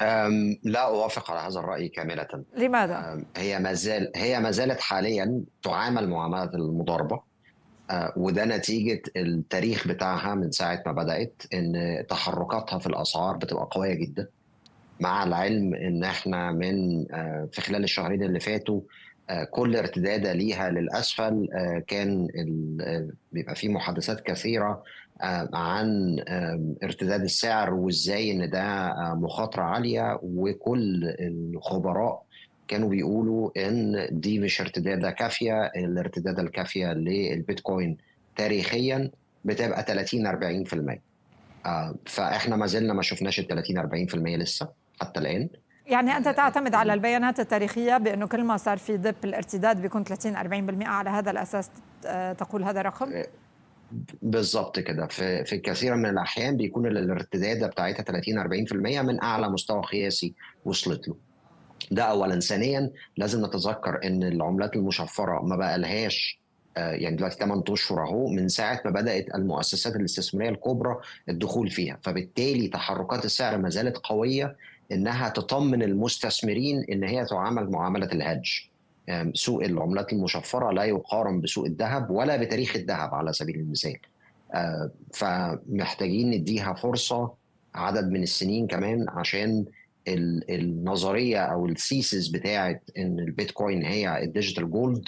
آمم، لا أوافق على هذا الرأي كاملةً. لماذا؟ آمم، هي ما زال هي ما زالت حاليًا تُعامل معاملة المضاربة، آآ، وده نتيجة التاريخ بتاعها من ساعة ما بدأت، إن تحرُّكاتها في الأسعار بتبقى قوية جدًا، مع العلم إن إحنا من آآ، في خلال الشهرين اللي فاتوا آآ، كل ارتدادة ليها للأسفل آآ، كان ال آآ، بيبقى في محادثات كثيرة آآ، عن آمم، ارتداد السعر وإزاي إن ده آآ، مخاطرة عالية، وكل الخبراء كانوا بيقولوا إن دي مش ارتدادة كافية، الارتدادة الكافية للبيتكوين تاريخيًا بتبقى 30، 40%. آآ، فإحنا ما زلنا ما شُفناش ال30، 40% لسه حتى الآن. يعني أنت آآ، تعتمد على ال البيانات التاريخية بأنه كل ما صار في dip الارتداد بيكون 30، 40% على هذا الأساس ت تقول هذا الرقم؟ آآ، ب بالضبط كده، في في كثير من الأحيان بيكون ال الارتدادة بتاعتها 30، 40% من أعلى مستوى قياسي وصلت له. ده أولًا، ثانيًا لازم نتذكر إن العملات المشفّرة ما بقالهاش آآ، يعني دلوقتي 8 أشهر أهو من ساعة ما بدأت المؤسسات الاستثمارية الكبرى الدخول فيها، فبالتالي تحرُّكات السعر ما زالت قوية إنها تطمن المستثمرين إن هي تُعامل معاملة الhedge. آمم، سوق العملات المشفّرة لا يُقارن بسوق الدهب ولا بتاريخ الدهب على سبيل المثال. آآ، فمحتاجين ندّيها فرصة عدد من السنين كمان عشان ال النظرية أو الthesis بتاعة إن البيتكوين هي الdigital gold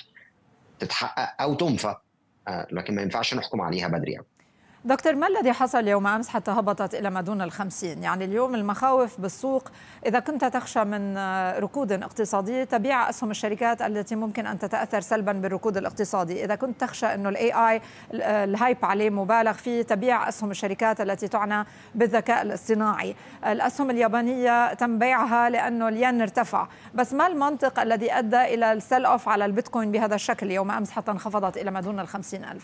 تتحقق أو تُنفى، آآ، لكن ما ينفعش نحكم عليها بدري أوي. دكتور ما الذي حصل يوم أمس حتى هبطت إلى ما دون ال50؟ يعني اليوم المخاوف بالسوق إذا كنت تخشى من ركود اقتصادي تبيع أسهم الشركات التي ممكن أن تتأثر سلبًا بالركود الاقتصادي، إذا كنت تخشى إنه الAI ال الhype عليه مُبالغ فيه تبيع أسهم الشركات التي تُعنى بالذكاء الاصطناعي، الأسهم اليابانية تم بيعها لأنه الين ارتفع، بس ما المنطق الذي أدى إلى الsell off على البيتكوين بهذا الشكل يوم أمس حتى انخفضت إلى ما دون ال50.000؟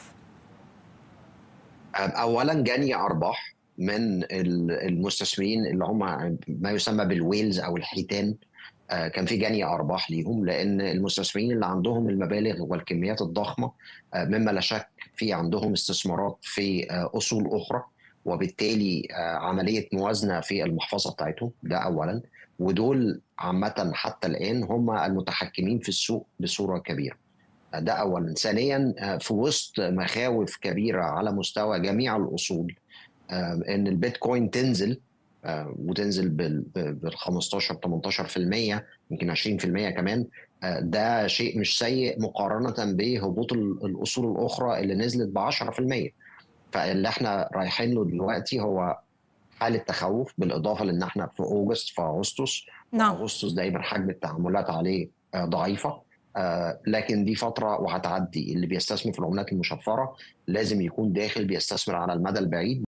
آآ، أولًا جني أرباح من ال المستثمرين اللي هم ما يسمى بالwhales أو الحيتان، آآ، كان في جني أرباح ليهم، لأن المستثمرين اللي عندهم المبالغ والكميات الضخمة آآ، مما لا شك في عندهم استثمارات في آآ، أصول أخرى، وبالتالي آآ، عملية موازنة في المحفظة بتاعتهم، ده أولًا، ودول عامةً حتى الآن هم المتحكمين في السوق بصورة كبيرة. ده أولًا، ثانيًا آآ، في وسط مخاوف كبيرة على مستوى جميع الأصول آآ، إن البيتكوين تنزل آآ، وتنزل بال ب بال15، 18% يمكن 20% كمان، آآ، ده شيء مش سيء مقارنةً بهبوط ال الأصول الأخرى اللي نزلت ب10%. فاللي إحنا رايحين له دلوقتي هو حالة تخوّف، بالإضافة لإن إحنا في أوجست في أغسطس، نعم. وأغسطس دايمًا حجم التعاملات عليه آآ، ضعيفة، آآ، لكن دي فترة وهتعدّي، اللي بيستثمر في العملات المشفّرة لازم يكون داخل بيستثمر على المدى البعيد.